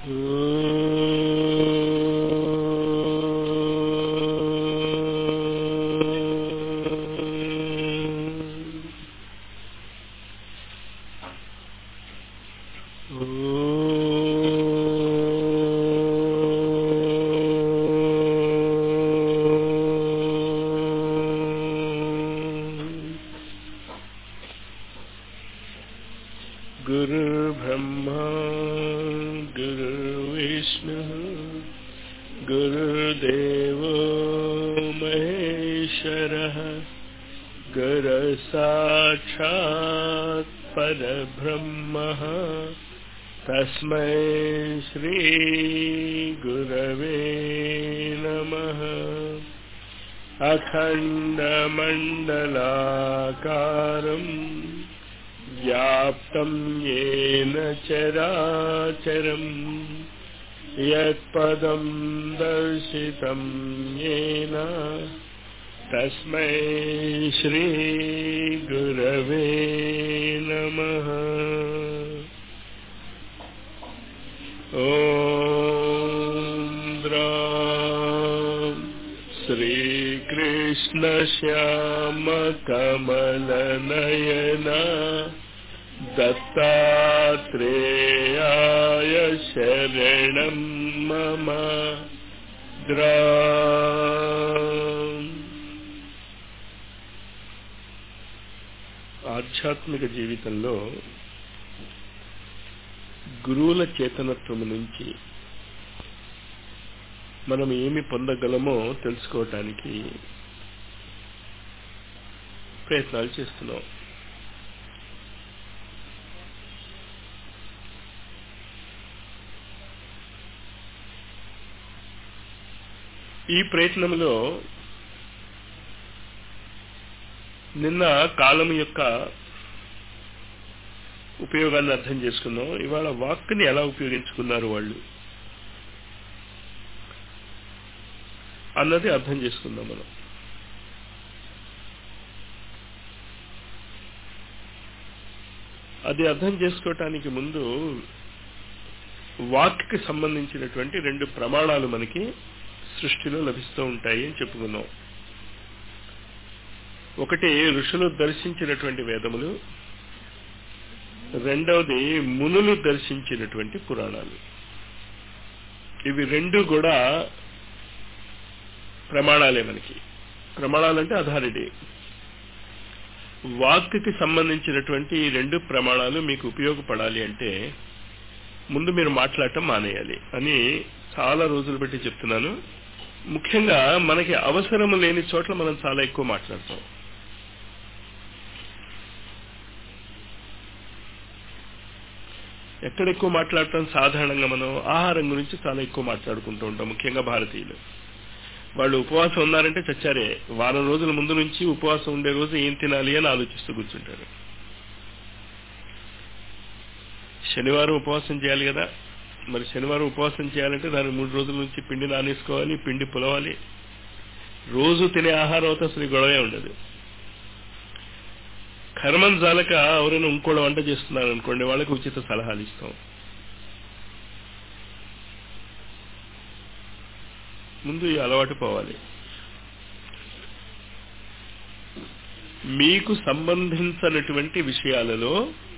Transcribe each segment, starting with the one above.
गुरुर्ब्रह्मा गुरुर्विष्णुः गुरुर्देवो महेश्वरः गुरुसाक्षात् परब्रह्मः तस्मै श्रीगुरवे नमः अखण्डमण्डलाकारम् व्याप्तं येन चराचरम् यत्पदं दर्शितं येन तस्मै श्रीगुरवे नमः ॐ द्रां श्रीकृष्णश्यामकमलनयना दत्तात्रेयाय शरणं मम द्रा ఆధ్యాత్మిక జీవితంలో గురువుల చేతనత్వము నుంచి మనం ఏమి పొందగలమో తెలుసుకోవటానికి ప్రయత్నాలు చేస్తున్నాం ఈ ప్రయత్నంలో నిన్న కాలం యొక్క ఉపయోగాన్ని అర్థం చేసుకున్నాం ఇవాళ వాక్ని ఎలా ఉపయోగించుకున్నారు వాళ్ళు అన్నది అర్థం చేసుకుందాం మనం అది అర్థం చేసుకోవటానికి ముందు వాక్కి సంబంధించినటువంటి రెండు ప్రమాణాలు మనకి సృష్టిలో లభిస్తూ ఉంటాయి అని చెప్పుకున్నాం ఒకటి ఋషులు దర్శించినటువంటి వేదములు రెండవది మునులు దర్శించినటువంటి పురాణాలు ఇవి రెండు కూడా ప్రమాణాలే మనకి ప్రమాణాలంటే అథారిటీ వాక్కి సంబంధించినటువంటి ఈ రెండు ప్రమాణాలు మీకు ఉపయోగపడాలి అంటే ముందు మీరు మాట్లాడటం మానేయాలి అని చాలా రోజులు బట్టి చెప్తున్నాను ముఖ్యంగా మనకి అవసరం లేని చోట్ల మనం చాలా ఎక్కువ మాట్లాడతాం ఎక్కడ ఎక్కువ మాట్లాడటం సాధారణంగా మనం ఆహారం గురించి చాలా ఎక్కువ మాట్లాడుకుంటూ ఉంటాం ముఖ్యంగా భారతీయులు వాళ్ళు ఉపవాసం ఉన్నారంటే చచ్చారే వారం రోజుల ముందు నుంచి ఉపవాసం ఉండే రోజు ఏం తినాలి అని ఆలోచిస్తూ కూర్చుంటారు శనివారం ఉపవాసం చేయాలి కదా మరి శనివారం ఉపవాసం చేయాలంటే దానికి మూడు రోజుల నుంచి పిండి నానేసుకోవాలి పిండి పులవాలి రోజు తినే ఆహారం అయితే అసలు గొడవే ఉండదు కర్మం జాలక ఎవరైనా ఇంకోటి వంట చేస్తున్నారు అనుకోండి వాళ్ళకి ఉచిత సలహాలు ఇస్తాం ముందు ఈ అలవాటు పోవాలి మీకు సంబంధించినటువంటి విషయాలలో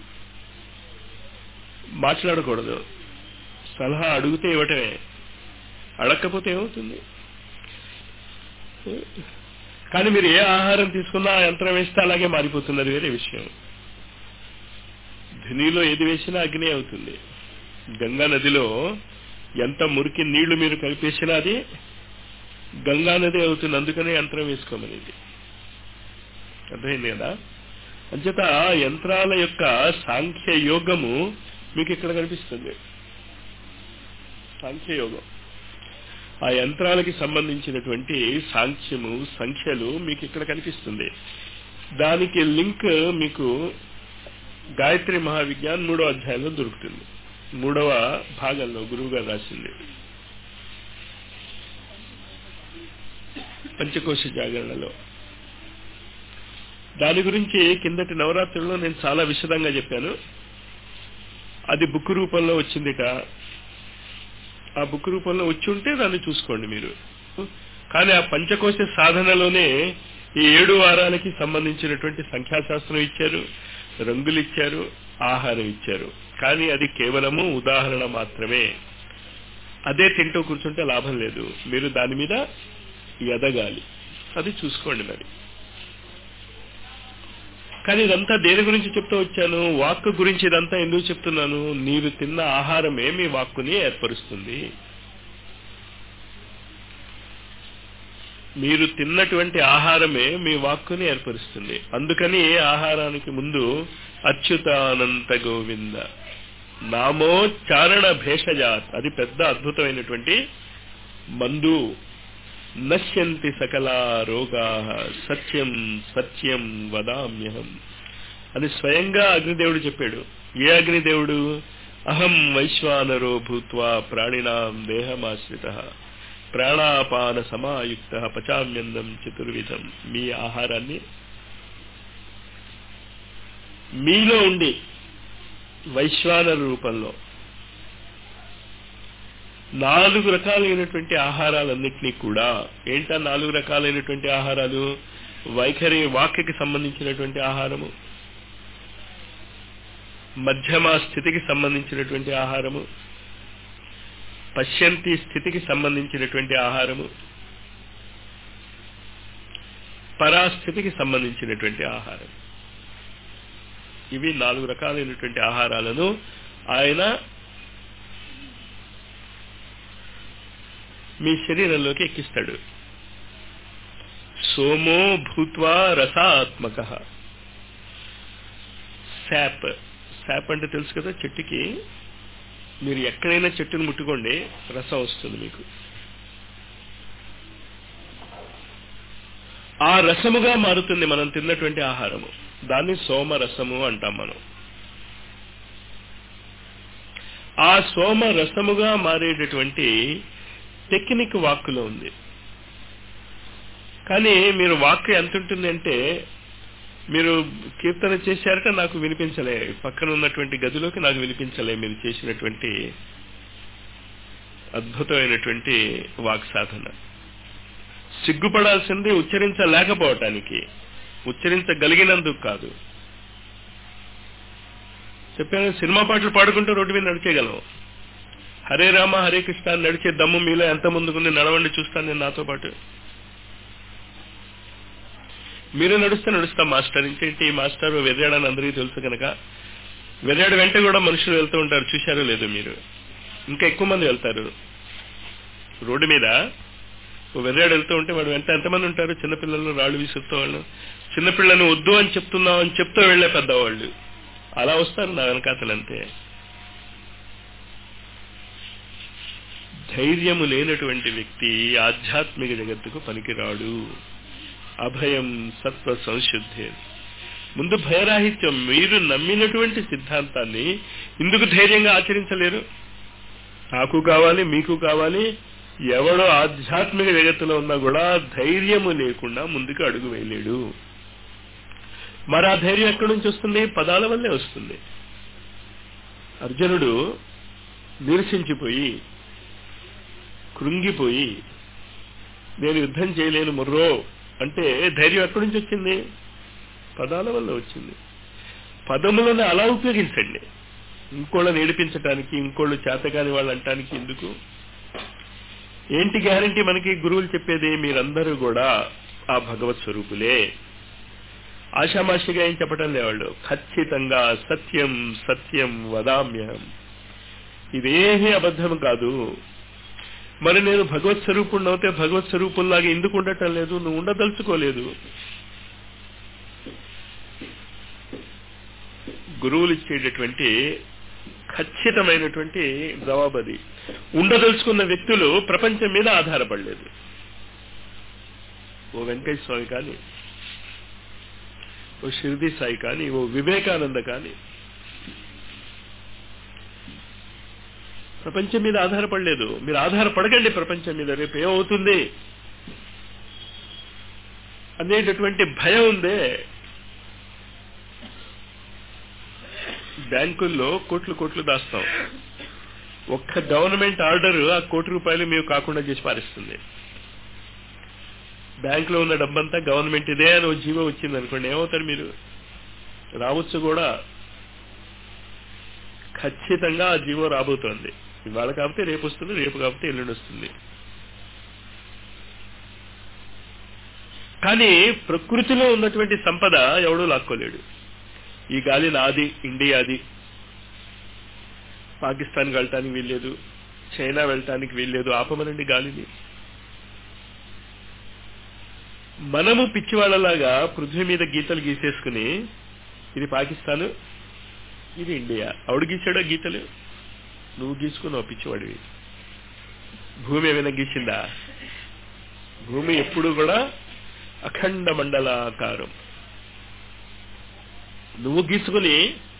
మాట్లాడకూడదు సలహా అడిగితే ఇవ్వటమే అడగకపోతే ఏమవుతుంది కానీ మీరు ఏ ఆహారం తీసుకున్నా ఆ యంత్రం వేస్తే అలాగే మారిపోతున్నది వేరే విషయం ధనిలో ఏది వేసినా అగ్ని అవుతుంది గంగా నదిలో ఎంత మురికి నీళ్లు మీరు కలిపేసినా అది గంగా నది అవుతుంది అందుకనే యంత్రం వేసుకోమనేది అర్థమైంది కదా అంచేత యంత్రాల యొక్క సాంఖ్య యోగము మీకు ఇక్కడ కనిపిస్తుంది సాంఖ్య యోగం ఆ యంత్రాలకి సంబంధించినటువంటి సాంఖ్యము సంఖ్యలు మీకు ఇక్కడ కనిపిస్తుంది దానికి లింక్ మీకు గాయత్రి మహావిజ్ఞాన్ మూడో అధ్యాయంలో దొరుకుతుంది మూడవ భాగంలో గురువు గారు రాసింది పంచకోశ జాగరణలో దాని గురించి కిందటి నవరాత్రుల్లో నేను చాలా విశదంగా చెప్పాను అది బుక్ రూపంలో వచ్చిందిట ఆ బుక్ రూపంలో వచ్చి ఉంటే దాన్ని చూసుకోండి మీరు కానీ ఆ పంచకోశ సాధనలోనే ఈ ఏడు వారాలకి సంబంధించినటువంటి సంఖ్యాశాస్త్రం ఇచ్చారు రంగులు ఇచ్చారు ఆహారం ఇచ్చారు కానీ అది కేవలము ఉదాహరణ మాత్రమే అదే తింటూ కూర్చుంటే లాభం లేదు మీరు దాని మీద ఎదగాలి అది చూసుకోండి మరి కానీ ఇదంతా దేని గురించి చెప్తూ వచ్చాను వాక్ గురించి ఇదంతా ఎందుకు చెప్తున్నాను మీరు తిన్న ఆహారమే మీ వాక్కుని ఏర్పరుస్తుంది మీరు తిన్నటువంటి ఆహారమే మీ వాక్కుని ఏర్పరుస్తుంది అందుకని ఆహారానికి ముందు అచ్యుతానంత గోవింద నామోచ్చారణ భేషజాత్ అది పెద్ద అద్భుతమైనటువంటి మందు నశ్యంతి సకల రోగా సత్యం సత్యం వదామ్యహం అని స్వయంగా అగ్నిదేవుడు చెప్పాడు ఏ అగ్నిదేవుడు అహం వైశ్వానరో భూత్వా ప్రాణినాం దేహమాశ్రిత ప్రాణాపాన సమాయుక్త పచామ్యందం చతుర్విధం మీ ఆహారాన్ని మీలో ఉండి వైశ్వానర రూపంలో నాలుగు రకాలైనటువంటి ఆహారాలన్నింటినీ కూడా ఏంటా నాలుగు రకాలైనటువంటి ఆహారాలు వైఖరి వాక్యకి సంబంధించినటువంటి ఆహారము మధ్యమ స్థితికి సంబంధించినటువంటి ఆహారము పశ్యంతి స్థితికి సంబంధించినటువంటి ఆహారము పరాస్థితికి సంబంధించినటువంటి ఆహారం ఇవి నాలుగు రకాలైనటువంటి ఆహారాలను ఆయన మీ శరీరంలోకి ఎక్కిస్తాడు సోమో భూత్వా రసాత్మక శాప్ శాప్ అంటే తెలుసు కదా చెట్టుకి మీరు ఎక్కడైనా చెట్టును ముట్టుకోండి రసం వస్తుంది మీకు ఆ రసముగా మారుతుంది మనం తిన్నటువంటి ఆహారము దాన్ని సోమ రసము అంటాం మనం ఆ సోమ రసముగా మారేటటువంటి టెక్నిక్ వాక్కులో ఉంది కానీ మీరు వాక్ ఎంత ఉంటుంది అంటే మీరు కీర్తన చేశారట నాకు వినిపించలే పక్కన ఉన్నటువంటి గదిలోకి నాకు వినిపించలే మీరు చేసినటువంటి అద్భుతమైనటువంటి వాక్ సాధన సిగ్గుపడాల్సింది ఉచ్చరించలేకపోవటానికి ఉచ్చరించగలిగినందుకు కాదు చెప్పాను సినిమా పాటలు పాడుకుంటూ రోడ్డు మీద నడిచేయగలం హరే రామ హరే కృష్ణ అని నడిచే దమ్ము మీలో ఎంత ముందుకుంది నడవండి చూస్తాను నేను నాతో పాటు మీరు నడుస్తే నడుస్తాం మాస్టర్ ఇంకేంటి మాస్టర్ వెర్రాడని అందరికీ తెలుసు కనుక వెర్రాడు వెంట కూడా మనుషులు వెళ్తూ ఉంటారు చూశారో లేదో మీరు ఇంకా ఎక్కువ మంది వెళ్తారు రోడ్డు మీద ఓ వెర్రాడు వెళ్తూ ఉంటే వాడు వెంట ఎంతమంది ఉంటారు చిన్నపిల్లలు రాళ్ళు విసురుతూ వాళ్ళు చిన్నపిల్లని వద్దు అని చెప్తున్నాం అని చెప్తూ వెళ్లే పెద్దవాళ్ళు అలా వస్తారు నా వెనకాతలంతే ధైర్యము లేనటువంటి వ్యక్తి ఆధ్యాత్మిక జగత్తుకు పనికిరాడు అభయం సత్వ సంశుద్ధి ముందు భయరాహిత్యం మీరు నమ్మినటువంటి సిద్ధాంతాన్ని ఇందుకు ధైర్యంగా ఆచరించలేరు నాకు కావాలి మీకు కావాలి ఎవడో ఆధ్యాత్మిక జగత్తులో ఉన్నా కూడా ధైర్యము లేకుండా ముందుకు అడుగు వేయలేడు మరి ఆ ధైర్యం ఎక్కడి నుంచి వస్తుంది పదాల వల్లే వస్తుంది అర్జునుడు నిరసించిపోయి కృంగిపోయి నేను యుద్ధం చేయలేను ముర్రో అంటే ధైర్యం ఎక్కడి నుంచి వచ్చింది పదాల వల్ల వచ్చింది పదములను అలా ఉపయోగించండి ఇంకోళ్ళని ఏడిపించటానికి ఇంకోళ్ళు చేతగాని వాళ్ళు అంటానికి ఎందుకు ఏంటి గ్యారంటీ మనకి గురువులు చెప్పేది మీరందరూ కూడా ఆ భగవత్ స్వరూపులే ఆషామాషిగా ఏం చెప్పటం లేవాళ్ళు ఖచ్చితంగా సత్యం సత్యం వదామ్యహం ఇదేమీ అబద్ధం కాదు మరి నేను భగవత్ స్వరూపుణ్ణి అవుతే భగవత్ స్వరూపుల్లాగా ఎందుకు ఉండటం లేదు నువ్వు ఉండదలుచుకోలేదు గురువులు ఇచ్చేటటువంటి ఖచ్చితమైనటువంటి జవాబది ఉండదలుచుకున్న వ్యక్తులు ప్రపంచం మీద ఆధారపడలేదు ఓ వెంకయ్య స్వామి కానీ ఓ షిర్ది సాయి కానీ ఓ వివేకానంద కానీ ప్రపంచం మీద ఆధారపడలేదు మీరు ఆధారపడకండి ప్రపంచం మీద రేపు ఏమవుతుంది అనేటటువంటి భయం ఉందే బ్యాంకుల్లో కోట్లు కోట్లు దాస్తాం ఒక్క గవర్నమెంట్ ఆర్డర్ ఆ కోటి రూపాయలు మేము కాకుండా చేసి పారిస్తుంది బ్యాంకులో ఉన్న డబ్బంతా గవర్నమెంట్ ఇదే అని ఒక జీవో వచ్చింది అనుకోండి ఏమవుతారు మీరు రావచ్చు కూడా ఖచ్చితంగా ఆ జీవో రాబోతోంది ఇవాళ కాకపోతే రేపు వస్తుంది రేపు కాకపోతే ఎల్లుండి వస్తుంది కానీ ప్రకృతిలో ఉన్నటువంటి సంపద ఎవడూ లాక్కోలేడు ఈ గాలి నాది ఇండియాది పాకిస్తాన్కి వెళ్ళటానికి వీల్లేదు చైనా వెళ్ళటానికి వీల్లేదు ఆపమనండి గాలిని మనము పిచ్చివాళ్ళలాగా పృథ్వీ మీద గీతలు గీసేసుకుని ఇది పాకిస్తాను ఇది ఇండియా ఆవిడ గీసాడో గీతలు నువ్వు గీసుకున్నావు పిచ్చివాడివి భూమి ఏమైనా గీసిందా భూమి ఎప్పుడు కూడా అఖండ మండలాకారం నువ్వు గీసుకుని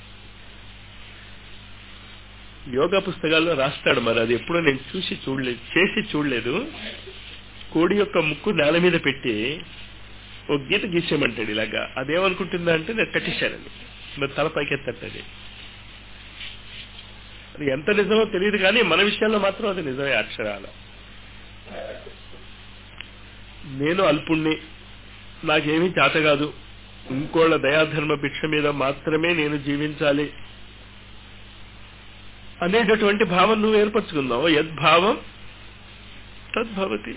యోగా పుస్తకాల్లో రాస్తాడు మరి అది ఎప్పుడో నేను చూసి చూడలేదు చేసి చూడలేదు కోడి యొక్క ముక్కు నేల మీద పెట్టి ఓ గీత గీసేయమంటాడు ఇలాగా అదేమనుకుంటుందా అంటే నేను కట్టేశానని మరి తల పైకెత్తట్టది అది ఎంత నిజమో తెలియదు కానీ మన విషయంలో మాత్రం అది నిజమే అక్షరాల నేను అల్పుణ్ణి నాకేమీ చేత కాదు ఇంకోళ్ళ దయాధర్మ భిక్ష మీద మాత్రమే నేను జీవించాలి అనేటటువంటి భావం నువ్వు ఏర్పరచుకున్నావు యద్భావం తద్భవతి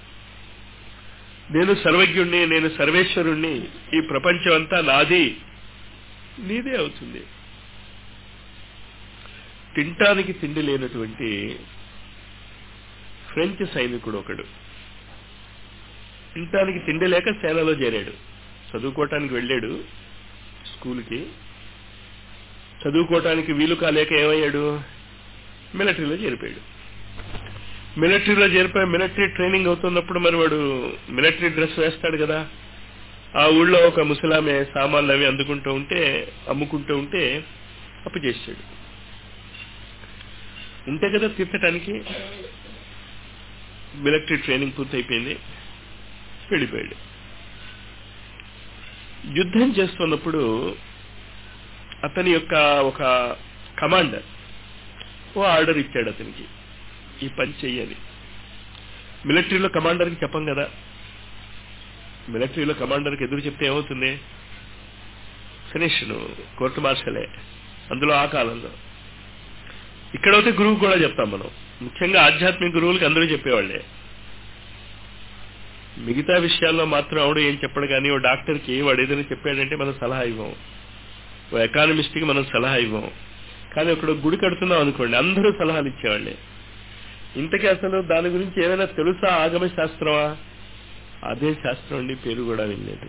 నేను సర్వజ్ఞుణ్ణి నేను సర్వేశ్వరుణ్ణి ఈ ప్రపంచం అంతా నాది నీదే అవుతుంది తింటానికి తిండి లేనటువంటి ఫ్రెంచ్ సైనికుడు ఒకడు తింటానికి తిండి లేక సేనలో చేరాడు చదువుకోవటానికి వెళ్ళాడు స్కూల్కి చదువుకోవటానికి వీలు కాలేక ఏమయ్యాడు మిలిటరీలో చేరిపోయాడు మిలిటరీలో చేరిపోయి మిలిటరీ ట్రైనింగ్ అవుతున్నప్పుడు మరి వాడు మిలిటరీ డ్రెస్ వేస్తాడు కదా ఆ ఊళ్ళో ఒక ముసలామె సామాన్లు అవి అందుకుంటూ ఉంటే అమ్ముకుంటూ ఉంటే అప్పు చేశాడు ఉంటే కదా తీర్చడానికి మిలిటరీ ట్రైనింగ్ పూర్తయిపోయింది వెళ్ళిపోయాడు యుద్ధం చేస్తున్నప్పుడు అతని యొక్క ఒక కమాండర్ ఓ ఆర్డర్ ఇచ్చాడు అతనికి ఈ పని చెయ్యాలి మిలిటరీలో కమాండర్కి చెప్పం కదా మిలిటరీలో కమాండర్కి ఎదురు చెప్తే ఏమవుతుంది ఫినిష్ నువ్వు కోర్టు మార్షలే అందులో ఆ కాలంలో ఇక్కడైతే గురువు కూడా చెప్తాం మనం ముఖ్యంగా ఆధ్యాత్మిక గురువులకి అందరూ చెప్పేవాళ్లే మిగతా విషయాల్లో మాత్రం ఆవిడ ఏం చెప్పడు కానీ ఓ డాక్టర్కి వాడు ఏదైనా చెప్పాడంటే మనం సలహా ఇవ్వం ఓ ఎకానమిస్ట్కి మనం సలహా ఇవ్వం కానీ ఒకడు గుడి కడుతున్నాం అనుకోండి అందరూ సలహాలు ఇచ్చేవాళ్ళే ఇంతకీ అసలు దాని గురించి ఏమైనా తెలుసా ఆగమ శాస్త్రమా అదే శాస్త్రం అండి పేరు కూడా వినలేదు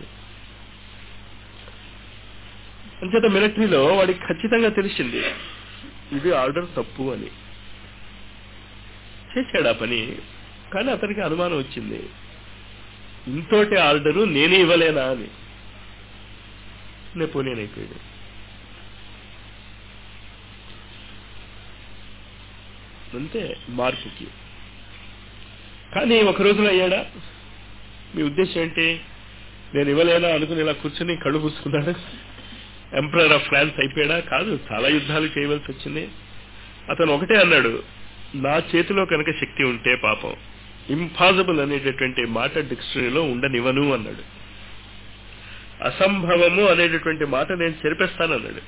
అంచేత మిలిటరీలో వాడికి ఖచ్చితంగా తెలిసింది ఇది ఆర్డర్ తప్పు అని చేశాడు ఆ పని కానీ అతనికి అనుమానం వచ్చింది ఇంతోటి ఆర్డరు నేనే ఇవ్వలేనా అని నెపోలియన్ అయిపోయాడు అంతే మార్పుకి కానీ ఒక రోజులో అయ్యాడా మీ ఉద్దేశం ఏంటి నేను ఇవ్వలేనా అనుకుని ఇలా కూర్చుని కళ్ళు పూసుకున్నాడు ఎంపరర్ ఆఫ్ ఫ్రాన్స్ అయిపోయాడా కాదు చాలా యుద్ధాలు చేయవలసి వచ్చింది అతను ఒకటే అన్నాడు నా చేతిలో కనుక శక్తి ఉంటే పాపం ఇంపాసిబుల్ అనేటటువంటి మాట డిక్షనరీలో ఉండనివ్వను అన్నాడు అసంభవము అనేటటువంటి మాట నేను చెరిపేస్తానన్నాడు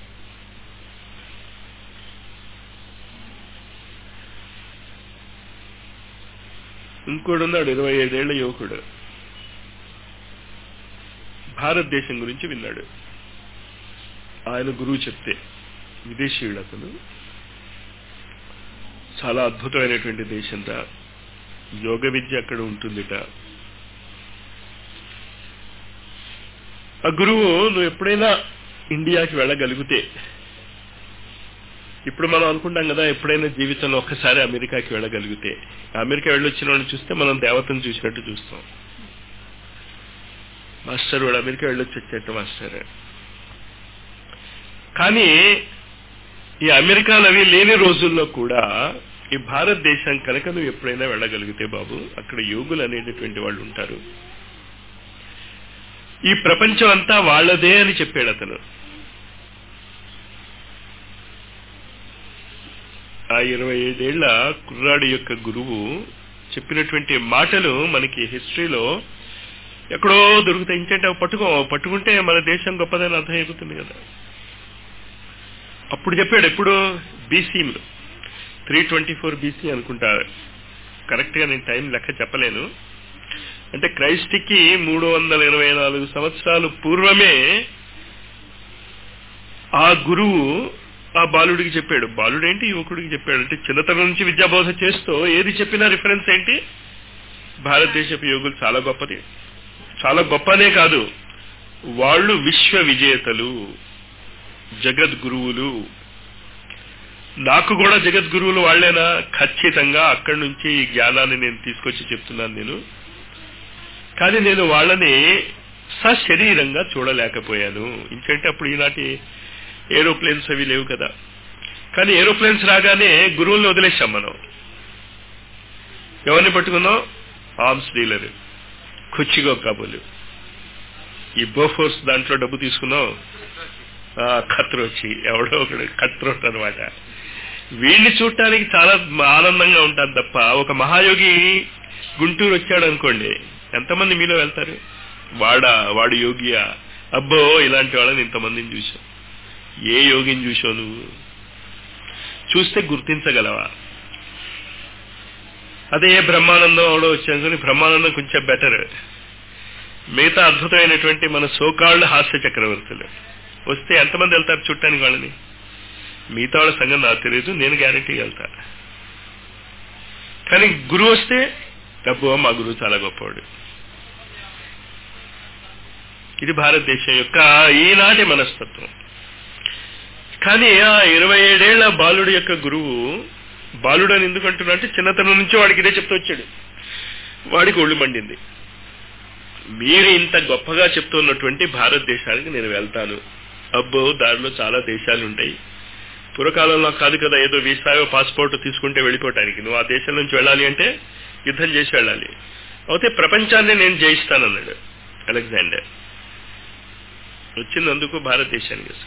ఇంకోడున్నాడు ఇరవై ఐదేళ్ల యువకుడు భారతదేశం గురించి విన్నాడు ఆయన గురువు చెప్తే విదేశీయుడు అతను చాలా అద్భుతమైనటువంటి దేశంట యోగ విద్య అక్కడ ఉంటుందిట ఆ గురువు నువ్వు ఎప్పుడైనా ఇండియాకి వెళ్ళగలిగితే ఇప్పుడు మనం అనుకుంటాం కదా ఎప్పుడైనా జీవితంలో ఒక్కసారి అమెరికాకి వెళ్ళగలిగితే అమెరికా వెళ్ళొచ్చిన వాళ్ళని చూస్తే మనం దేవతను చూసినట్టు చూస్తాం మాస్టర్ వాడు అమెరికా వెళ్ళొచ్చి వచ్చేట్టు మాస్టర్ కానీ ఈ అమెరికాలు అవి లేని రోజుల్లో కూడా ఈ భారతదేశం కనుక నువ్వు ఎప్పుడైనా వెళ్ళగలిగితే బాబు అక్కడ యోగులు అనేటటువంటి వాళ్ళు ఉంటారు ఈ ప్రపంచం అంతా వాళ్ళదే అని చెప్పాడు అతను ఆ ఇరవై ఐదేళ్ల కుర్రాడి యొక్క గురువు చెప్పినటువంటి మాటలు మనకి హిస్టరీలో ఎక్కడో దొరుకుతాయి ఇంకంటే అవి పట్టుకో పట్టుకుంటే మన దేశం గొప్పదని అర్థం అయిపోతుంది కదా అప్పుడు చెప్పాడు ఎప్పుడు బీసీలో త్రీ ట్వంటీ ఫోర్ బీసీ అనుకుంటా కరెక్ట్గా నేను టైం లెక్క చెప్పలేను అంటే క్రైస్ట్కి మూడు వందల ఇరవై నాలుగు సంవత్సరాలు పూర్వమే ఆ గురువు ఆ బాలుడికి చెప్పాడు బాలుడేంటి యువకుడికి చెప్పాడు అంటే చిన్నతనం నుంచి విద్యాబోధ చేస్తూ ఏది చెప్పినా రిఫరెన్స్ ఏంటి భారతదేశపు యోగులు చాలా గొప్పది చాలా గొప్పనే కాదు వాళ్ళు విశ్వ విజేతలు జగద్గురువులు నాకు కూడా జగద్గురువులు వాళ్లేనా ఖచ్చితంగా అక్కడి నుంచి ఈ జ్ఞానాన్ని నేను తీసుకొచ్చి చెప్తున్నాను నేను కానీ నేను వాళ్ళని సశరీరంగా చూడలేకపోయాను ఇంకంటే అప్పుడు ఈనాటి ఏరోప్లేన్స్ అవి లేవు కదా కానీ ఏరోప్లేన్స్ రాగానే గురువుల్ని వదిలేశాం మనం ఎవరిని పట్టుకున్నాం ఆర్మ్స్ డీలర్ కుచ్చిగో కాబోలు ఈ బోఫోర్స్ దాంట్లో డబ్బు తీసుకున్నాం కత్రోచి ఎవడో ఒకడు కత్రోట్ అనమాట వీడిని చూడటానికి చాలా ఆనందంగా ఉంటుంది తప్ప ఒక మహాయోగి గుంటూరు వచ్చాడు అనుకోండి ఎంతమంది మీలో వెళ్తారు వాడా వాడు యోగియా అబ్బో ఇలాంటి వాళ్ళని ఇంతమందిని చూసావు ఏ యోగిని చూసావు నువ్వు చూస్తే గుర్తించగలవా అదే బ్రహ్మానందం అవడో వచ్చాను బ్రహ్మానందం కొంచెం బెటర్ మిగతా అద్భుతమైనటువంటి మన సోకాళ్ళు హాస్య చక్రవర్తులు వస్తే ఎంతమంది వెళ్తారు చుట్టానికి వాళ్ళని మిగతా వాళ్ళ సంగతి నాకు తెలియదు నేను గ్యారంటీగా వెళ్తా కానీ గురువు వస్తే డబ్బు మా గురువు చాలా గొప్పవాడు ఇది భారతదేశం యొక్క ఈనాటి మనస్తత్వం కానీ ఆ ఇరవై ఏడేళ్ల బాలుడి యొక్క గురువు బాలుడు అని ఎందుకు అంటున్నా అంటే చిన్నతనం నుంచి వాడికి ఇదే చెప్తూ వచ్చాడు వాడికి ఒళ్ళు మండింది మీరు ఇంత గొప్పగా చెప్తున్నటువంటి భారతదేశానికి నేను వెళ్తాను అబ్బో దారిలో చాలా దేశాలు ఉంటాయి పూర్వకాలంలో కాదు కదా ఏదో వీసాయో పాస్పోర్ట్ తీసుకుంటే వెళ్ళిపోవటానికి నువ్వు ఆ దేశం నుంచి వెళ్ళాలి అంటే యుద్ధం చేసి వెళ్ళాలి అయితే ప్రపంచాన్ని నేను జయిస్తానన్నాడు అలెగ్జాండర్ వచ్చినందుకు భారతదేశానికి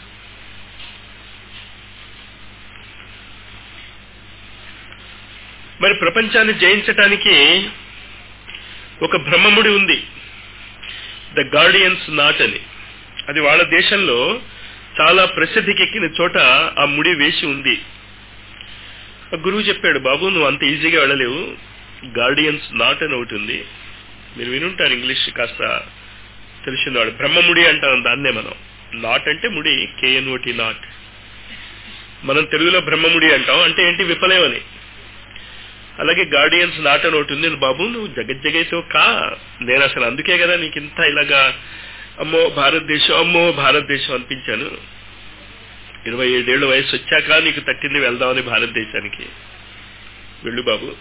మరి ప్రపంచాన్ని జయించటానికి ఒక బ్రహ్మముడి ఉంది ద గార్డియన్స్ నాట్ అని అది వాళ్ళ దేశంలో చాలా ప్రసిద్ధికి ఎక్కిన చోట ఆ ముడి వేసి ఉంది ఆ గురువు చెప్పాడు బాబు నువ్వు అంత ఈజీగా వెళ్ళలేవు గార్డియన్స్ నాట్ అని ఒకటి ఉంది మీరు వినుంటారు ఇంగ్లీష్ కాస్త తెలిసింది బ్రహ్మముడి అంటాం దాన్నే మనం నాట్ అంటే ముడి కేఎన్ఓటి నాట్ మనం తెలుగులో బ్రహ్మముడి అంటాం అంటే ఏంటి విఫలేమని అలాగే గార్డియన్స్ నాట్ అని ఒకటి ఉంది బాబు నువ్వు జగజ్జగైతో కా నేను అసలు అందుకే కదా నీకు ఇంత ఇలాగా అమ్మో భారతదేశం అమ్మో భారతదేశం అనిపించాను ఇరవై ఏడేళ్ల వయసు వచ్చాక నీకు తట్టింది వెళ్దామని భారతదేశానికి వెళ్ళు బాబు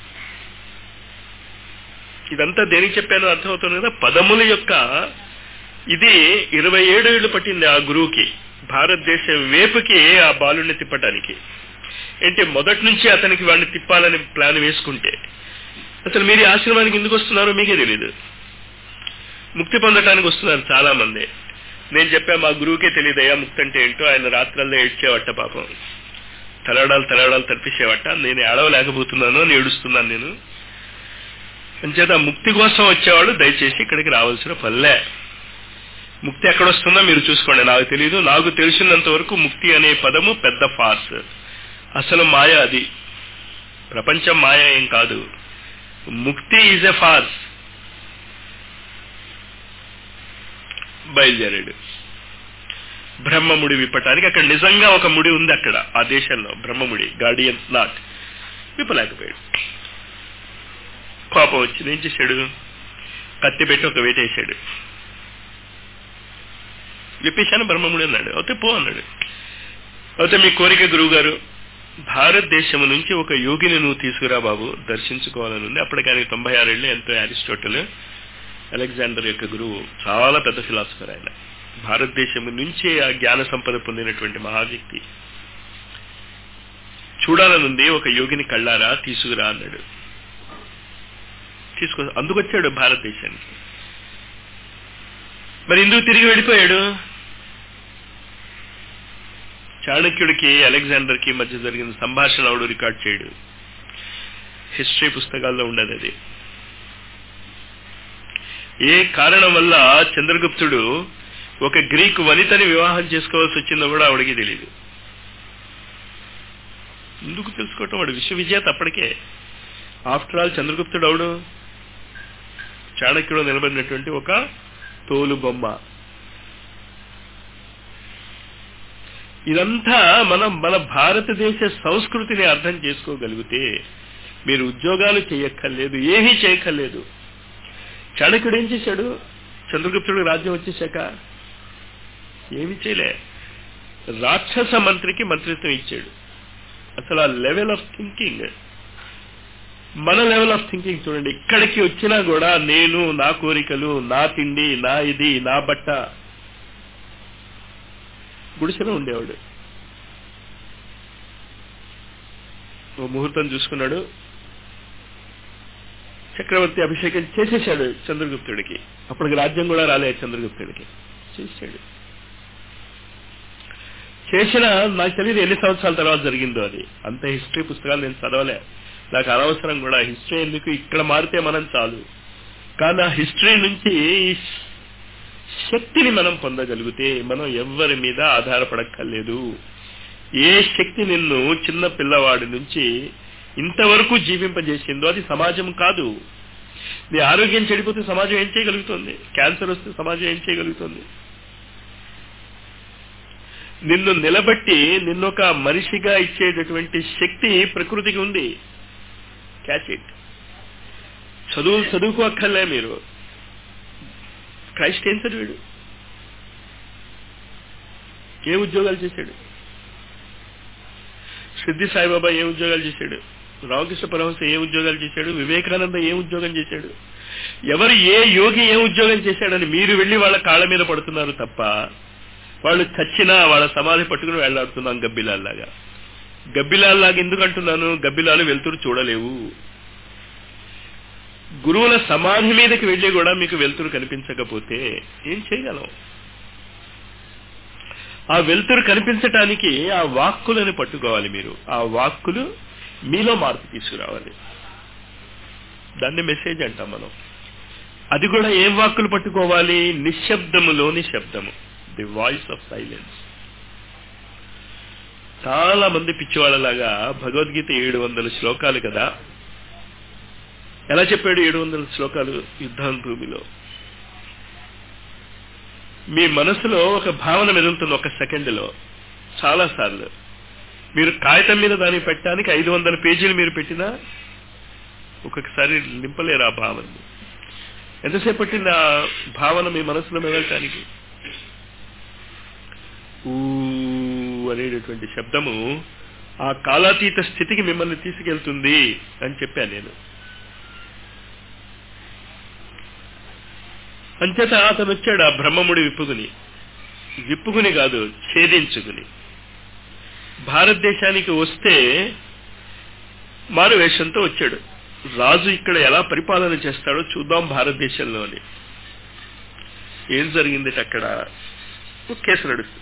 ఇదంతా దేనికి చెప్పానో అర్థమవుతుంది కదా పదముల యొక్క ఇది ఇరవై ఏడు ఏళ్ళు పట్టింది ఆ గురువుకి భారతదేశం వేపుకి ఆ బాలుని తిప్పటానికి ఏంటి మొదటి నుంచి అతనికి వాడిని తిప్పాలని ప్లాన్ వేసుకుంటే అసలు మీరు ఈ ఆశ్రమానికి ఎందుకు వస్తున్నారో మీకే తెలియదు ముక్తి పొందటానికి వస్తున్నారు చాలా మంది నేను చెప్పా మా గురువుకే తెలియదయ్యా ముక్తి అంటే ఏంటో ఆయన రాత్రల్లో ఏడ్చేవట్ట పాపం తలడాలు తలడాలు తప్పించేవట్ట నేను ఏడవలేకపోతున్నాను అని ఏడుస్తున్నాను నేను అంచేత ముక్తి కోసం వచ్చేవాళ్ళు దయచేసి ఇక్కడికి రావాల్సిన పల్లె ముక్తి ఎక్కడొస్తుందో మీరు చూసుకోండి నాకు తెలియదు నాకు తెలిసినంత వరకు ముక్తి అనే పదము పెద్ద ఫార్స్ అసలు మాయ అది ప్రపంచం మాయ ఏం కాదు ముక్తి ఈజ్ ఎ ఫార్స్ బయలుదేరాడు బ్రహ్మముడి విప్పటానికి అక్కడ నిజంగా ఒక ముడి ఉంది అక్కడ ఆ దేశంలో బ్రహ్మముడి గార్డియన్స్ నాట్ విప్పలేకపోయాడు కోపం వచ్చింది ఏం చేశాడు కత్తి పెట్టి ఒక వేటేశాడు విప్పేశాను బ్రహ్మముడి అన్నాడు అయితే పో అన్నాడు అయితే మీ కోరిక గురువు గారు భారతదేశం నుంచి ఒక యోగిని నువ్వు తీసుకురా బాబు దర్శించుకోవాలని ఉంది అప్పటికి ఆయనకి తొంభై ఆరేళ్ళు ఎంతో అరిస్టోటల్ అలెగ్జాండర్ యొక్క గురువు చాలా పెద్ద ఫిలాసఫర్ ఆయన భారతదేశం నుంచే ఆ జ్ఞాన సంపద పొందినటువంటి మహావ్యక్తి చూడాలనుంది ఒక యోగిని కళ్ళారా తీసుకురా అన్నాడు తీసుకో అందుకొచ్చాడు భారతదేశానికి మరి ఎందుకు తిరిగి వెళ్ళిపోయాడు చాణక్యుడికి అలెగ్జాండర్ కి మధ్య జరిగిన సంభాషణ అవడు రికార్డ్ చేయడు హిస్టరీ పుస్తకాల్లో ఉండదు అది ఏ కారణం వల్ల చంద్రగుప్తుడు ఒక గ్రీకు వనితని వివాహం చేసుకోవాల్సి వచ్చిందో కూడా ఆవిడికి తెలియదు ఎందుకు తెలుసుకోవటం వాడు విశ్వవిజేత అప్పటికే ఆఫ్టర్ ఆల్ చంద్రగుప్తుడు అవడు చాణక్యుడు నిలబడినటువంటి ఒక తోలు బొమ్మ ఇదంతా మనం మన భారతదేశ సంస్కృతిని అర్థం చేసుకోగలిగితే మీరు ఉద్యోగాలు చేయక్కర్లేదు ఏమీ చేయక్కర్లేదు చాణక్యుడు ఏం చేశాడు చంద్రగుప్తుడు రాజ్యం వచ్చేశాక ఏమి చేయలే రాక్షస మంత్రికి మంత్రిత్వం ఇచ్చాడు అసలు ఆ లెవెల్ ఆఫ్ థింకింగ్ మన లెవెల్ ఆఫ్ థింకింగ్ చూడండి ఇక్కడికి వచ్చినా కూడా నేను నా కోరికలు నా తిండి నా ఇది నా బట్ట గుడిసెలో ఉండేవాడు ఓ ముహూర్తం చూసుకున్నాడు చక్రవర్తి అభిషేకం చేసేశాడు చంద్రగుప్తుడికి అప్పటికి రాజ్యం కూడా రాలేదు చంద్రగుప్తుడికి చేశాడు చేసిన నాకు తెలియదు ఎన్ని సంవత్సరాల తర్వాత జరిగిందో అది అంత హిస్టరీ పుస్తకాలు నేను చదవలే నాకు అనవసరం కూడా హిస్టరీ ఎందుకు ఇక్కడ మారితే మనం చాలు కానీ ఆ హిస్టరీ నుంచి ఈ శక్తిని మనం పొందగలిగితే మనం ఎవ్వరి మీద ఆధారపడక్కర్లేదు ఏ శక్తి నిన్ను చిన్న పిల్లవాడి నుంచి ఇంతవరకు జీవింపజేసిందో అది సమాజం కాదు నీ ఆరోగ్యం చెడిపోతే సమాజం ఏం చేయగలుగుతుంది క్యాన్సర్ వస్తే సమాజం ఏం చేయగలుగుతుంది నిన్ను నిలబట్టి నిన్నొక మనిషిగా ఇచ్చేటటువంటి శక్తి ప్రకృతికి ఉంది క్యాచ్ ఇట్ చదువు చదువుకోక్కర్లే మీరు క్రైస్ట్ ఏం చదివాడు ఏ ఉద్యోగాలు చేశాడు సిద్ధి సాయిబాబా ఏ ఉద్యోగాలు చేశాడు రామకృష్ణ పరమహంస ఏ ఉద్యోగాలు చేశాడు వివేకానంద ఏ ఉద్యోగం చేశాడు ఎవరు ఏ యోగి ఏ ఉద్యోగం చేశాడని మీరు వెళ్లి వాళ్ళ కాళ్ళ మీద పడుతున్నారు తప్ప వాళ్ళు చచ్చినా వాళ్ళ సమాధి పట్టుకుని వెళ్లాడుతున్నాం గబ్బిలాల్లాగా గబ్బిలాల్లాగా ఎందుకు అంటున్నాను గబ్బిలాలు వెళ్తురు చూడలేవు గురువుల సమాధి మీదకి వెళ్లి కూడా మీకు వెలుతురు కనిపించకపోతే ఏం చేయగలం ఆ వెలుతురు కనిపించటానికి ఆ వాక్కులను పట్టుకోవాలి మీరు ఆ వాక్కులు మీలో మార్పు తీసుకురావాలి దాన్ని మెసేజ్ అంటాం మనం అది కూడా ఏం వాక్కులు పట్టుకోవాలి నిశ్శబ్దములోని శబ్దము ది వాయిస్ ఆఫ్ సైలెన్స్ చాలా మంది పిచ్చివాళ్ళలాగా భగవద్గీత ఏడు వందల శ్లోకాలు కదా ఎలా చెప్పాడు ఏడు వందల శ్లోకాలు యుద్ధం భూమిలో మీ మనసులో ఒక భావన మెదులుతుంది ఒక సెకండ్లో చాలా సార్లు మీరు కాగితం మీద దాన్ని పెట్టడానికి ఐదు వందల పేజీలు మీరు పెట్టినా ఒక్కొక్కసారి నింపలేరు ఆ భావనని ఎంతసేపు పట్టింది ఆ భావన మీ మనసులో మెదలటానికి ఊ అనేటటువంటి శబ్దము ఆ కాలాతీత స్థితికి మిమ్మల్ని తీసుకెళ్తుంది అని చెప్పాను నేను అంచేత అతను వచ్చాడు ఆ బ్రహ్మముడి విప్పుకుని విప్పుకుని కాదు ఛేదించుకుని భారతదేశానికి వస్తే మారు వేషంతో వచ్చాడు రాజు ఇక్కడ ఎలా పరిపాలన చేస్తాడో చూద్దాం భారతదేశంలోని ఏం జరిగింది అక్కడ ఒక కేసు నడుస్తుంది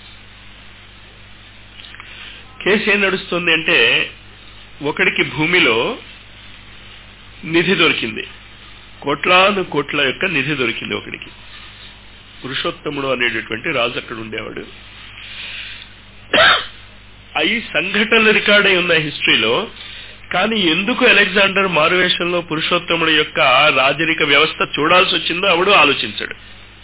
కేసు ఏం నడుస్తుంది అంటే ఒకడికి భూమిలో నిధి దొరికింది కోట్లాను కోట్ల యొక్క నిధి దొరికింది ఒకడికి పురుషోత్తముడు అనేటటువంటి రాజు అక్కడ ఉండేవాడు అవి సంఘటనలు రికార్డ్ అయి ఉన్న హిస్టరీలో కానీ ఎందుకు అలెగ్జాండర్ మారువేషంలో పురుషోత్తముడు యొక్క రాజరిక వ్యవస్థ చూడాల్సి వచ్చిందో ఆవిడ ఆలోచించాడు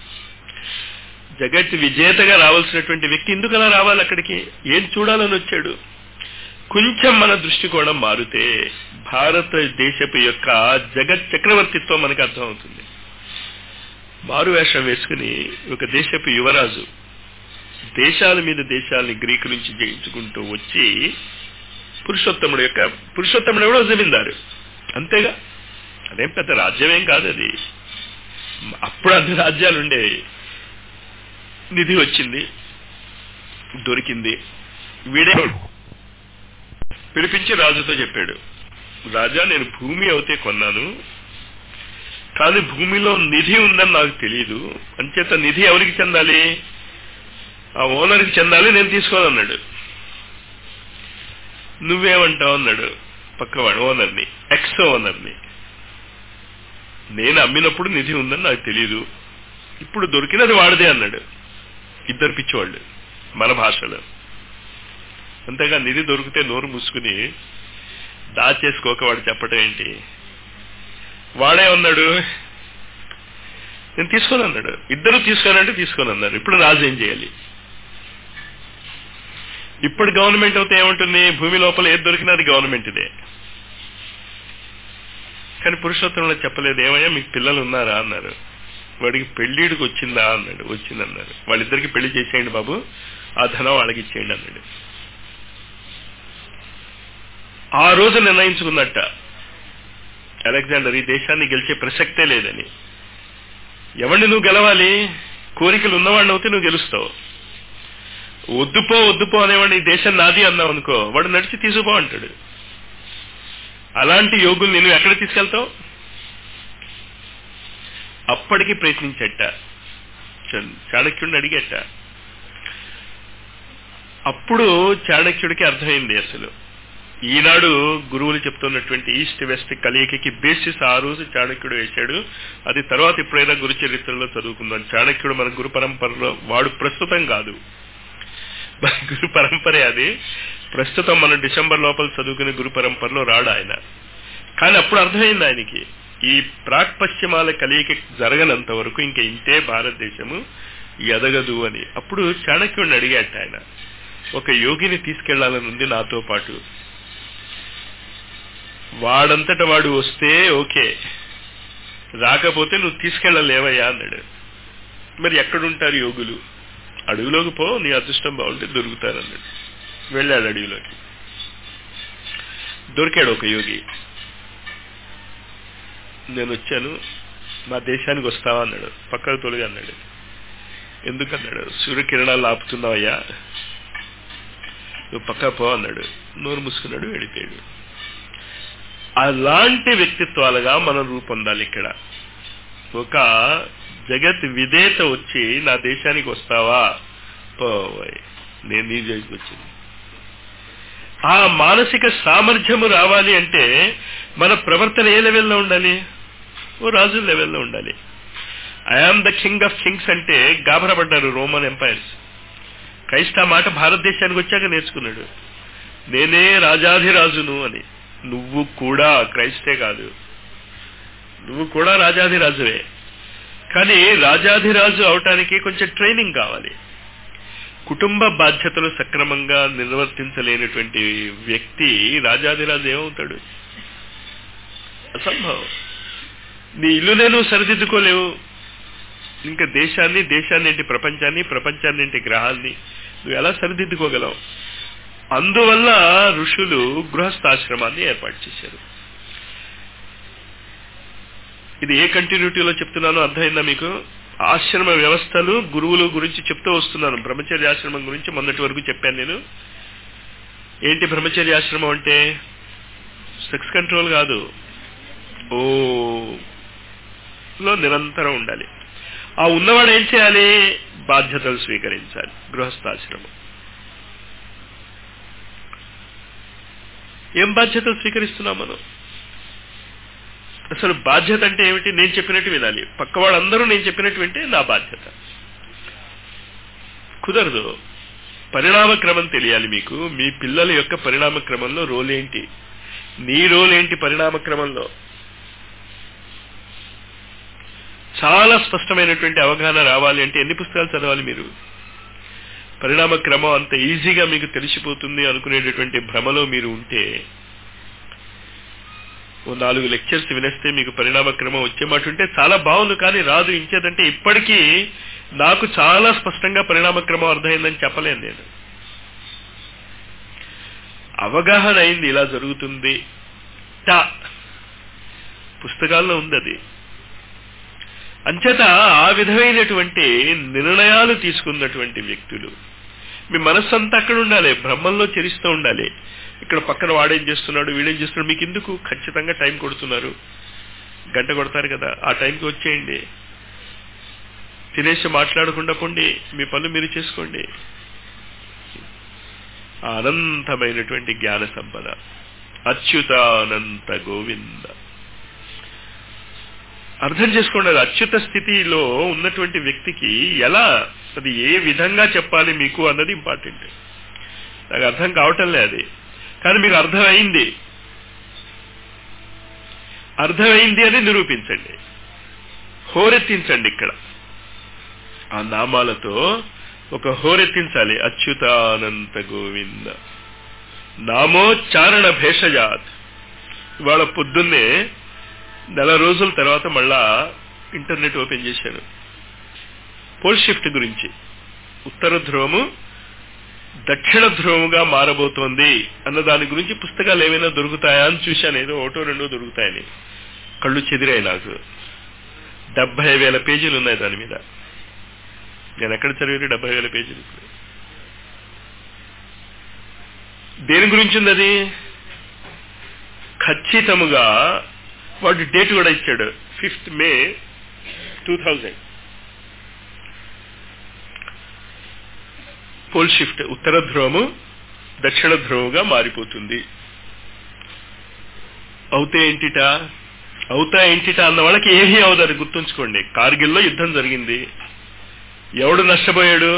జగత్ విజేతగా రావాల్సినటువంటి వ్యక్తి ఎందుకు అలా రావాలి అక్కడికి ఏం చూడాలని వచ్చాడు కొంచెం మన దృష్టికోణం మారితే భారతదేశపు యొక్క జగత్ చక్రవర్తిత్వం మనకు అర్థమవుతుంది మారువేషం వేసుకుని ఒక దేశపు యువరాజు దేశాల మీద దేశాలని గ్రీకు నుంచి జయించుకుంటూ వచ్చి పురుషోత్తముడు యొక్క పురుషోత్తముడు ఎవడో జమీందారు అంతేగా అదేం పెద్ద రాజ్యమేం కాదు అది అప్పుడు అన్ని రాజ్యాలు ఉండేవి నిధి వచ్చింది దొరికింది వీడే పిలిపించి రాజుతో చెప్పాడు రాజా నేను భూమి అవుతే కొన్నాను కానీ భూమిలో నిధి ఉందని నాకు తెలియదు అంచేత నిధి ఎవరికి చెందాలి ఆ ఓనర్కి చెందాలి నేను తీసుకోవాలన్నాడు నువ్వేమంటావు అన్నాడు పక్కవాడు ఓనర్ని ఎక్స్ ఓనర్ని నేను అమ్మినప్పుడు నిధి ఉందని నాకు తెలియదు ఇప్పుడు దొరికినది వాడిదే అన్నాడు ఇద్దరు పిచ్చివాళ్ళు మన భాషలో అంతేగా నిధి దొరికితే నోరు మూసుకుని దాచేసుకోక వాడు చెప్పటం ఏంటి వాడే ఉన్నాడు నేను తీసుకొని అన్నాడు ఇద్దరు తీసుకోనంటే తీసుకొని అన్నారు ఇప్పుడు రాజు ఏం చేయాలి ఇప్పుడు గవర్నమెంట్ అయితే ఏముంటుంది భూమి లోపల ఏది దొరికినా అది గవర్నమెంట్దే కానీ పురుషోత్తమంలో చెప్పలేదు ఏమయ్యా మీకు పిల్లలు ఉన్నారా అన్నారు వాడికి పెళ్లిడికి వచ్చిందా అన్నాడు వచ్చిందన్నారు వాళ్ళిద్దరికి పెళ్లి చేసేయండి బాబు ఆ ధనం వాళ్ళకి ఇచ్చేయండి అన్నాడు ఆ రోజు నిర్ణయించుకున్నట్ట అలెగ్జాండర్ ఈ దేశాన్ని గెలిచే ప్రసక్తే లేదని ఎవరిని నువ్వు గెలవాలి కోరికలు ఉన్నవాడిని అవుతే నువ్వు గెలుస్తావు వద్దుపో వద్దుపో అనేవాడిని ఈ దేశం నాది అన్నావు అనుకో వాడు నడిచి తీసుకుపో అంటాడు అలాంటి యోగులు నేను ఎక్కడ తీసుకెళ్తావు అప్పటికి ప్రయత్నించట చాణక్యుడిని అడిగట అప్పుడు చాణక్యుడికి అర్థమైంది అసలు ఈనాడు గురువులు చెప్తున్నటువంటి ఈస్ట్ వెస్ట్ కలయికకి బేసిస్ ఆ రోజు చాణక్యుడు వేశాడు అది తర్వాత ఎప్పుడైనా గురు చరిత్రలో చదువుకుందాం చాణక్యుడు మన గురు పరంపరలో వాడు ప్రస్తుతం కాదు మన గురు పరంపరే అది ప్రస్తుతం మనం డిసెంబర్ లోపల చదువుకునే గురు పరంపరలో రాడు ఆయన కానీ అప్పుడు అర్థమైంది ఆయనకి ఈ ప్రాక్ పశ్చిమాల కలయిక జరగనంత వరకు ఇంకా ఇంతే భారతదేశము ఎదగదు అని అప్పుడు చాణక్యుడిని అడిగాట ఆయన ఒక యోగిని తీసుకెళ్లాలని ఉంది నాతో పాటు వాడంతట వాడు వస్తే ఓకే రాకపోతే నువ్వు తీసుకెళ్ళలేవయ్యా అన్నాడు మరి ఎక్కడుంటారు యోగులు అడవిలోకి పో నీ అదృష్టం బాగుంటే దొరుకుతారు అన్నాడు వెళ్ళాడు అడవిలోకి దొరికాడు ఒక యోగి నేను వచ్చాను మా దేశానికి వస్తావా అన్నాడు పక్కకు తొలగి అన్నాడు ఎందుకన్నాడు సూర్యకిరణాలు ఆపుతున్నావయ్యా నువ్వు పక్క పో అన్నాడు నోరు మూసుకున్నాడు వెళ్ళిపోయాడు అలాంటి వ్యక్తిత్వాలుగా మనం రూపొందాలి ఇక్కడ ఒక జగత్ విధేత వచ్చి నా దేశానికి వస్తావా పోయ్ నేను నీ జోలికి వచ్చింది ఆ మానసిక సామర్థ్యము రావాలి అంటే మన ప్రవర్తన ఏ లెవెల్లో ఉండాలి ఓ రాజు లెవెల్లో ఉండాలి I am the king of kings అంటే గాభరపడ్డారు రోమన్ ఎంపైర్స్ క్రైస్ట్ ఆ మాట భారతదేశానికి వచ్చాక నేర్చుకున్నాడు నేనే రాజాధిరాజును అని నువ్వు కూడా క్రైస్తే కాదు నువ్వు కూడా రాజాధిరాజువే కానీ రాజాధిరాజు అవటానికి కొంచెం ట్రైనింగ్ కావాలి కుటుంబ బాధ్యతలు సక్రమంగా నిర్వర్తించలేనటువంటి వ్యక్తి రాజాధిరాజు ఏమవుతాడు అసంభవం నీ ఇల్లునే నువ్వు సరిదిద్దుకోలేవు ఇంకా దేశాన్ని దేశాన్ని ఏంటి ప్రపంచాన్ని ప్రపంచాన్ని ఏంటి గ్రహాన్ని నువ్వు ఎలా సరిదిద్దుకోగలవు అందువల్ల ఋషులు గృహస్థాశ్రమాన్ని ఏర్పాటు చేశారు ఇది ఏ కంటిన్యూటీలో చెప్తున్నానో అర్థమైందా మీకు ఆశ్రమ వ్యవస్థలు గురువుల గురించి చెప్తూ వస్తున్నాను బ్రహ్మచర్య ఆశ్రమం గురించి మొన్నటి వరకు చెప్పాను నేను ఏంటి బ్రహ్మచర్య ఆశ్రమం అంటే సెక్స్ కంట్రోల్ కాదు ఓ లో నిరంతరం ఉండాలి ఆ ఉన్నవాడు ఏం చేయాలి బాధ్యతలు స్వీకరించాలి గృహస్థాశ్రమం ఏం బాధ్యతలు స్వీకరిస్తున్నాం మనం అసలు బాధ్యత అంటే ఏమిటి నేను చెప్పినట్టు వినాలి పక్క వాళ్ళందరూ నేను చెప్పినట్టు వింటే నా బాధ్యత కుదరదు పరిణామ క్రమం తెలియాలి మీకు మీ పిల్లల యొక్క పరిణామ క్రమంలో రోల్ ఏంటి నీ రోల్ ఏంటి పరిణామ క్రమంలో చాలా స్పష్టమైనటువంటి అవగాహన రావాలి అంటే ఎన్ని పుస్తకాలు చదవాలి మీరు పరిణామ క్రమం అంత ఈజీగా మీకు తెలిసిపోతుంది అనుకునేటటువంటి భ్రమలో మీరు ఉంటే ఓ నాలుగు లెక్చర్స్ వినేస్తే మీకు పరిణామ క్రమం వచ్చే మాట ఉంటే చాలా బాగుంది కానీ రాదు ఇంచేదంటే ఇప్పటికీ నాకు చాలా స్పష్టంగా పరిణామ క్రమం అర్థమైందని చెప్పలేను నేను అవగాహన అయింది ఇలా జరుగుతుంది టా పుస్తకాల్లో ఉంది అది అంచేత ఆ విధమైనటువంటి నిర్ణయాలు తీసుకున్నటువంటి వ్యక్తులు మీ మనస్సు అంతా అక్కడ ఉండాలి బ్రహ్మంలో చరిస్తూ ఉండాలి ఇక్కడ పక్కన వాడేం చేస్తున్నాడు వీడేం చేస్తున్నాడు మీకు ఎందుకు ఖచ్చితంగా టైం కొడుతున్నారు గంట కొడతారు కదా ఆ టైంకి వచ్చేయండి తినేసి మాట్లాడకుండా పోండి మీ పనులు మీరు చేసుకోండి ఆ అనంతమైనటువంటి జ్ఞాన సంపద అచ్యుతానంత గోవింద అర్థం చేసుకోండి అది అచ్యుత స్థితిలో ఉన్నటువంటి వ్యక్తికి ఎలా అది ఏ విధంగా చెప్పాలి మీకు అన్నది ఇంపార్టెంట్ నాకు అర్థం కావటం లేదు అది కానీ మీకు అర్థమైంది అర్థమైంది అని నిరూపించండి హోరెత్తించండి ఇక్కడ ఆ నామాలతో ఒక హోరెత్తించాలి అచ్యుతానంత గోవింద నామోచ్చారణ భేషజాత్ ఇవాళ పొద్దున్నే నెల రోజుల తర్వాత మళ్ళా ఇంటర్నెట్ ఓపెన్ చేశాను పోల్ షిఫ్ట్ గురించి ఉత్తర ధ్రువము దక్షిణ ధ్రువముగా మారబోతోంది అన్న దాని గురించి పుస్తకాలు ఏమైనా దొరుకుతాయా అని చూశాను ఏదో ఒకటో రెండో దొరుకుతాయని కళ్ళు చెదిరాయి నాకు డెబ్బై వేల పేజీలు ఉన్నాయి దాని మీద నేను ఎక్కడ చదివాను డెబ్బై వేల పేజీలు దేని గురించి ఉంది అది ఖచ్చితముగా వాడు డేట్ కూడా ఇచ్చాడు fifth May two thousand pole shift ఉత్తర ధ్రువము దక్షిణ ధ్రువముగా మారిపోతుంది అవుతే ఏంటిట అవుతా ఏంటిట అన్న వాళ్ళకి ఏమీ అవదని గుర్తుంచుకోండి కార్గిల్లో యుద్ధం జరిగింది ఎవడు నష్టపోయాడు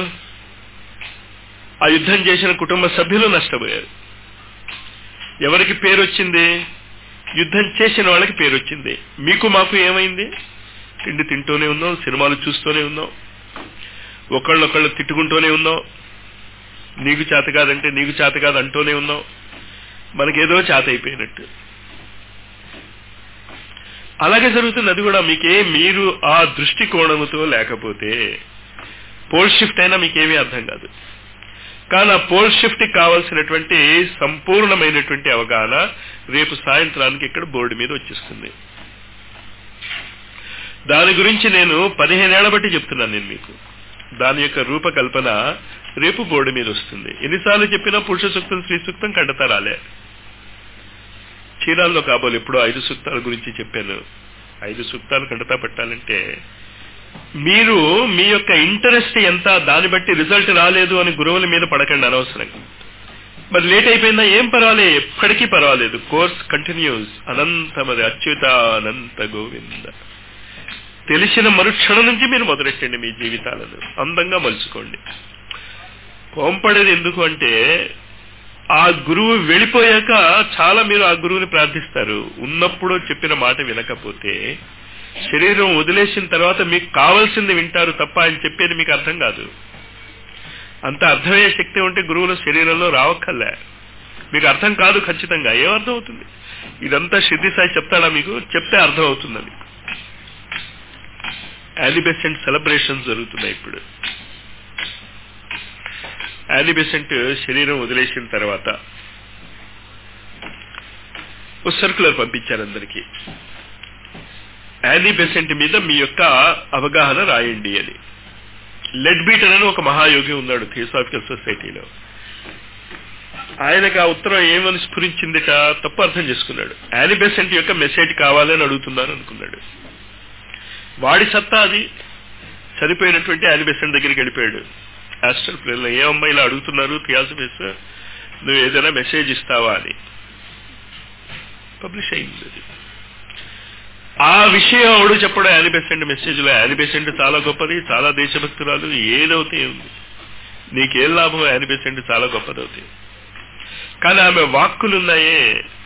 ఆ యుద్ధం చేసిన కుటుంబ సభ్యులు నష్టపోయారు ఎవరికి పేరు వచ్చింది యుద్ధం చేసిన వాళ్ళకి పేరు వచ్చింది మీకు మాకు ఏమైంది తిండి తింటూనే ఉన్నాం సినిమాలు చూస్తూనే ఉన్నాం ఒకళ్ళొకళ్ళు తిట్టుకుంటూనే ఉన్నాం నీకు చేత కాదంటే నీకు చేత కాదు అంటూనే ఉన్నాం మనకేదో చేత అయిపోయినట్టు అలాగే జరుగుతుంది అది కూడా మీకే మీరు ఆ దృష్టికోణముతో లేకపోతే పోల్ షిఫ్ట్ అయినా మీకేమీ అర్థం కాదు కానీ ఆ పోల్ షిఫ్ట్ కావాల్సినటువంటి సంపూర్ణమైనటువంటి అవగాహన రేపు సాయంత్రానికి ఇక్కడ బోర్డు మీద వచ్చేస్తుంది దాని గురించి నేను పదిహేనేళ్ల బట్టి చెప్తున్నాను నేను మీకు దాని యొక్క రూపకల్పన రేపు బోర్డు మీద వస్తుంది ఎన్నిసార్లు చెప్పినా పురుష సూక్తం స్త్రీ సూక్తం కండతా రాలే చీరాల్లో కాబోలు ఎప్పుడో ఐదు సూక్తాల గురించి చెప్పాను ఐదు సూక్తాలు కండతా పెట్టాలంటే మీరు మీ యొక్క ఇంట్రెస్ట్ ఎంత దాన్ని బట్టి రిజల్ట్ రాలేదు అని గురువుల మీద పడకండి అనవసరంగా మరి లేట్ అయిపోయిందా ఏం పర్వాలేదు ఎప్పటికీ పర్వాలేదు కోర్స్ కంటిన్యూస్ అనంతమది అచ్యుత అనంత గోవింద తెలిసిన మరుక్షణం నుంచి మీరు మొదలెట్టండి మీ జీవితాలను అందంగా మలుచుకోండి కోంపడేది ఎందుకు అంటే ఆ గురువు వెళ్ళిపోయాక చాలా మీరు ఆ గురువుని ప్రార్థిస్తారు ఉన్నప్పుడు చెప్పిన మాట వినకపోతే శరీరం వదిలేసిన తర్వాత మీకు కావాల్సింది వింటారు తప్ప ఆయన చెప్పేది మీకు అర్థం కాదు అంత అర్థమయ్యే శక్తి ఉంటే గురువుల శరీరంలో రావక్కర్లే మీకు అర్థం కాదు ఖచ్చితంగా ఏమర్థం అవుతుంది ఇదంతా సిద్ధి సాయి చెప్తాడా మీకు చెప్తే అర్థం అవుతుందని యానిబెసెంట్ సెలబ్రేషన్ జరుగుతున్నాయి ఇప్పుడు యానిబెసెంట్ శరీరం వదిలేసిన తర్వాత ఓ సర్కులర్ పంపించారు అందరికీ యానీ బెసెంట్ మీద మీ యొక్క అవగాహన రాయండి అని లెడ్ బీటర్ అని ఒక మహాయోగి ఉన్నాడు థియోసాఫికల్ సొసైటీలో ఆయనకు ఆ ఉత్తరం ఏమని స్ఫురించిందిట తప్పు అర్థం చేసుకున్నాడు యానీ బెసెంట్ యొక్క మెసేజ్ కావాలని అడుగుతున్నారు అనుకున్నాడు వాడి సత్తా అది చనిపోయినటువంటి యానీ బెసెంట్ దగ్గరికి వెళ్ళిపోయాడు ఆస్టర్ ప్లేన్లో ఏ అమ్మాయిలా అడుగుతున్నారు థియాసఫిస్ నువ్వు ఏదైనా మెసేజ్ ఇస్తావా అని పబ్లిష్ అయింది అది ఆ విషయం ఎవడు చెప్పడం యానిబెసెంట్ మెసేజ్ లో యానిబెసెంట్ చాలా గొప్పది చాలా దేశభక్తురాలు ఏదవుతే ఉంది నీకేం లాభం యానిబెసెంట్ చాలా గొప్పదవుతాయి కానీ ఆమె వాక్కులున్నాయే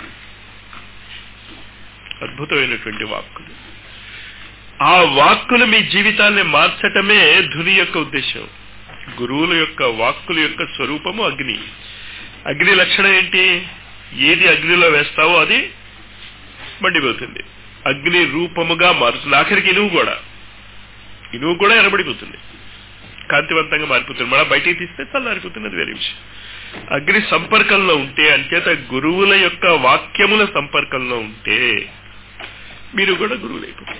అద్భుతమైనటువంటి వాక్కులు ఆ వాక్కులు మీ జీవితాన్ని మార్చటమే ధుని యొక్క ఉద్దేశం గురువుల యొక్క వాక్కుల యొక్క స్వరూపము అగ్ని అగ్ని లక్షణం ఏంటి ఏది అగ్నిలో వేస్తావో అది మండిపోతుంది అగ్ని రూపముగా మారుతుంది ఆఖరికి ఇనువు కూడా ఇనువు కూడా ఎనబడిపోతుంది కాంతివంతంగా మారిపోతుంది మళ్ళీ బయటికి తీస్తే చల్లారిపోతుంది అది వేరే విషయం అగ్ని సంపర్కంలో ఉంటే అంచేత గురువుల యొక్క వాక్యముల సంపర్కంలో ఉంటే మీరు కూడా గురువులైపోతారు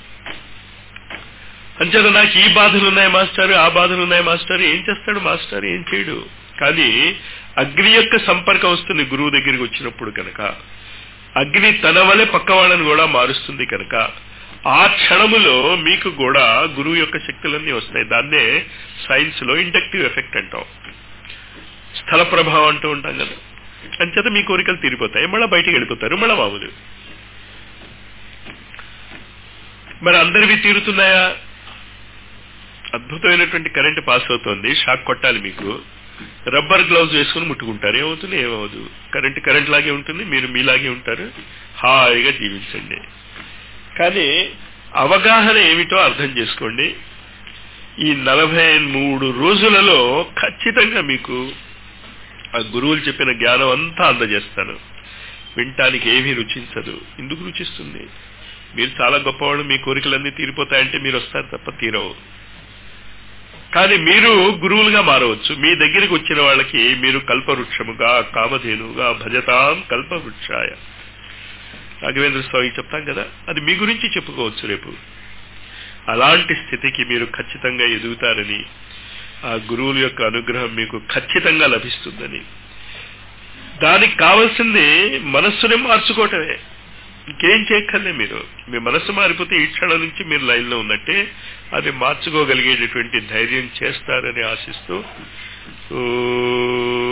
అంచేత నాకు ఈ బాధలు ఉన్నాయి మాస్టర్ ఆ బాధలు ఉన్నాయి మాస్టర్ ఏం చేస్తాడు మాస్టర్ ఏం చేయడు కానీ అగ్ని యొక్క సంపర్కం వస్తుంది గురువు దగ్గరికి వచ్చినప్పుడు కనుక అగ్ని తన వలె పక్కవాళ్ళని కూడా మారుస్తుంది కనుక ఆ క్షణములో మీకు కూడా గురువు యొక్క శక్తులన్నీ వస్తాయి దాన్నే సైన్స్ లో ఇండక్టివ్ ఎఫెక్ట్ అంటాం స్థల ప్రభావం అంటూ ఉంటాం కదా అంచేత మీ కోరికలు తీరిపోతాయి మళ్ళీ బయటికి వెళ్ళిపోతారు మళ్ళీ మామూలు మరి అందరివి తీరుతున్నాయా అద్భుతమైనటువంటి కరెంట్ పాస్ అవుతోంది షాక్ కొట్టాలి మీకు రబ్బర్ గ్లౌజ్ వేసుకుని ముట్టుకుంటారు ఏమవుతుంది ఏమవుదు కరెంట్ కరెంట్ లాగే ఉంటుంది మీరు మీలాగే ఉంటారు హాయిగా జీవించండి కానీ అవగాహన ఏమిటో అర్థం చేసుకోండి ఈ నలభై మూడు రోజులలో ఖచ్చితంగా మీకు ఆ గురువులు చెప్పిన జ్ఞానం అంతా అందజేస్తాను వినటానికి ఏమీ రుచించదు ఎందుకు రుచిస్తుంది మీరు చాలా గొప్పవాళ్ళు మీ కోరికలన్నీ తీరిపోతాయంటే మీరు వస్తారు తప్ప తీరవు కానీ మీరు గురువులుగా మారవచ్చు మీ దగ్గరికి వచ్చిన వాళ్ళకి మీరు కల్పవృక్షముగా కామధేనుగా భజతాం కల్పవృక్షాయ రాఘవేంద్ర స్వామికి చెప్తాం కదా అది మీ గురించి చెప్పుకోవచ్చు రేపు అలాంటి స్థితికి మీరు ఖచ్చితంగా ఎదుగుతారని ఆ గురువుల యొక్క అనుగ్రహం మీకు ఖచ్చితంగా లభిస్తుందని దానికి కావాల్సింది మనస్సుని మార్చుకోవటమే ఇంకేం చేయక్కర్లే మీరు మీ మనస్సు మారిపోతే ఈ క్షణం నుంచి మీరు లైన్లో ఉన్నట్టే అది మార్చుకోగలిగేటటువంటి ధైర్యం చేస్తారని ఆశిస్తూ ఓ